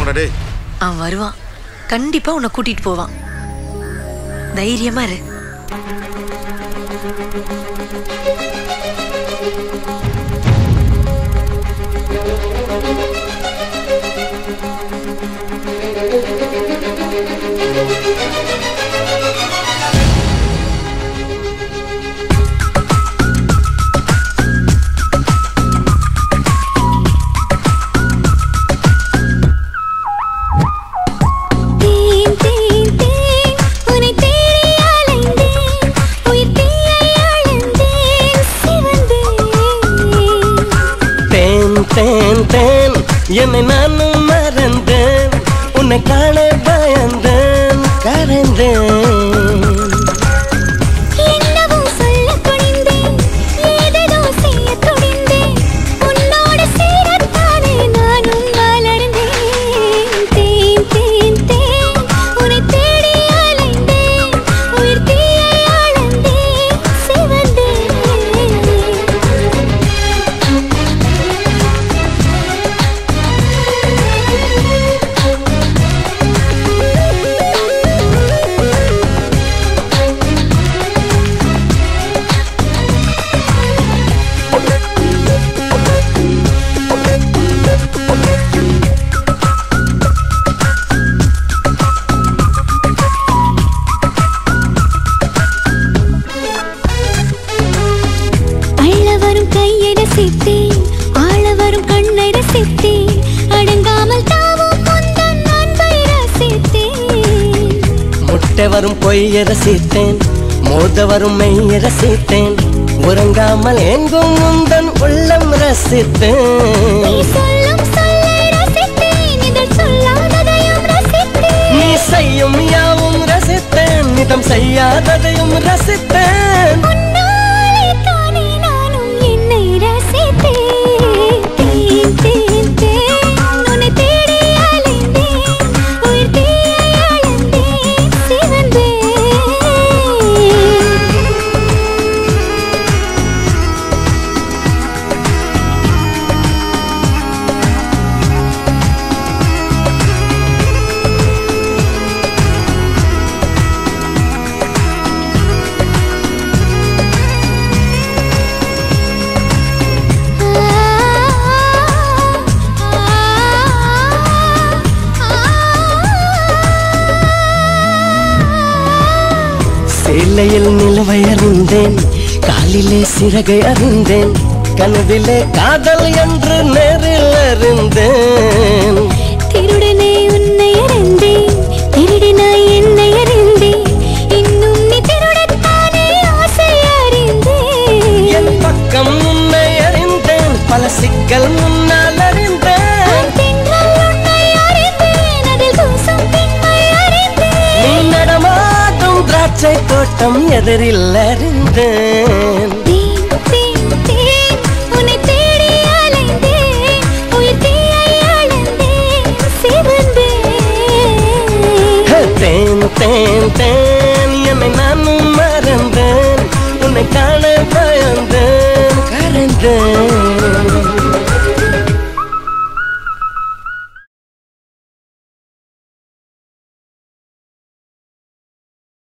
வருவானா டேய் அவன் வருவான் கண்டிப்பா உன்னை கூட்டிட்டு போவான் தைரியமா இரு தேன் தேன் தேன் உன்னை தேடி அலைந்தேன் உயிர் தீயை அழந்தேன் சிவந்தேன் தேன் தேன் தேன் என்னை நானும் மறந்தேன் உன்னை காண பயந்தேன் கரைந்தேன் என்னவோ சொல்லத் துணிந்தேன் ஏதேதோ செய்யத் துணிந்தேன் உன்னோடு சேரத்தானே நானும் வளர்ந்தேன் தேன் தேன் தேன் உன்னை தேடி அலைந்தேன் உயிர் தீயை அழந்தேன் சிவந்தேன் அள்ள வரும் கையை ரசித்தேன் ஆள வரும் கண்ணை ரசித்தேன் அடங்காமல் தாவும் முந்தன் அன்பை ரசித்தேன் முட்டை வரும் பொய்ய ரசித்தேன் மோத வரும் மெய்ய ரசித்தேன் உறங்காமல் எங்கும் முந்தன் உள்ளம் நீ ரசித்தேன் சொல்லும் சொல்லை ரசித்தேன் இதழ் சொல்லாததையும் ரசித்தேன் நீ செய்யும் யாவும் ரசித்தேன் நிதம் செய்யாததையும் ரசித்தேன் உன்னாலே தானே நானும் என்னை ரசித்தேன் தேன் தேன் தேன் உன்னை தேடி அலைந்தேன் உயிர் தீயை அழந்தேன் சிவந்தேன் சேலையில் நிலவை அறிந்தேன் காலிலே சிறகை அறிந்தேன் கனவிலே காதல் என்று நேரில் அறிந்தேன் திருடனே உன்னை அறிந்தேன் திருடினாய் என்னை அறிந்தேன் இன்னும் நீ திருடத்தானே ஆசை அறிந்தேன் என் பக்கம் உன்னை அறிந்தேன் பல சிக்கல் முன்னால் அறிந்தேன் தென்றல் உன்னை அறிந்தேன் அதில் தூசும் பெண்மை அறிந்தேன் நீ நடமாடும் திராட்சை தோட்டம் எதிரில் அறிந்தேன் தேன் தேன் தேன் உன்னை தேடி அலைந்தேன் உயிர் தீயை அழந்தேன் சிவந்தேன் தேன் தேன் தேன் என்னை நானும் மறந்தேன் உன்னை காண